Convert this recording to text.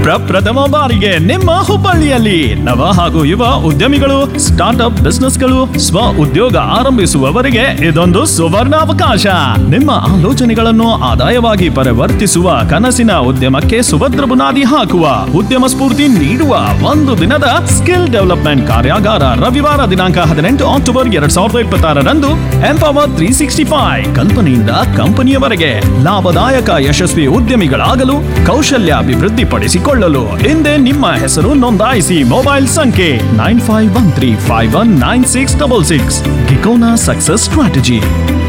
ಪ್ರಪ್ರಥಮ ಬಾರಿಗೆ ನಿಮ್ಮ ಹುಬ್ಬಳ್ಳಿಯಲ್ಲಿ ನವ ಹಾಗೂ ಯುವ ಉದ್ಯಮಿಗಳು ಸ್ಟಾರ್ಟ್ಅಪ್ ಬಿಸ್ನೆಸ್ಗಳು ಸ್ವ ಉದ್ಯೋಗ ಆರಂಭಿಸುವವರಿಗೆ ಇದೊಂದು ಸುವರ್ಣ ಅವಕಾಶ ನಿಮ್ಮ ಆಲೋಚನೆಗಳನ್ನು ಆದಾಯವಾಗಿ ಪರಿವರ್ತಿಸುವ ಕನಸಿನ ಉದ್ಯಮಕ್ಕೆ ಸುಭದ್ರ ಬುನಾದಿ ಹಾಕುವ ಉದ್ಯಮ ಸ್ಫೂರ್ತಿ ನೀಡುವ ಒಂದು ದಿನದ ಸ್ಕಿಲ್ ಡೆವಲಪ್ಮೆಂಟ್ ಕಾರ್ಯಾಗಾರ ರವಿವಾರ ದಿನಾಂಕ ಹದಿನೆಂಟು ಅಕ್ಟೋಬರ್ ಎರಡ್ ಸಾವಿರದ ಇಪ್ಪತ್ತಾರರಂದು ಎಂಪವರ್ ತ್ರೀ ಸಿಕ್ಸ್ಟಿ ಫೈವ್ ಕಲ್ಪನೆಯಿಂದ ಕಂಪನಿಯವರೆಗೆ ಲಾಭದಾಯಕ ಯಶಸ್ವಿ ಉದ್ಯಮಿಗಳಾಗಲು ಕೌಶಲ್ಯ ಅಭಿವೃದ್ಧಿಪಡಿಸಿಕೊಳ್ಳಲು ಹಿಂದೆ ನಿಮ್ಮ ಹೆಸರು ನೋಂದಾಯಿಸಿ ಮೊಬೈಲ್ ಸಂಖ್ಯೆ nine five one three five one nine six double six ಗಿಕೋನಾ ಸಕ್ಸಸ್ ಸ್ಟ್ರಾಟಜಿ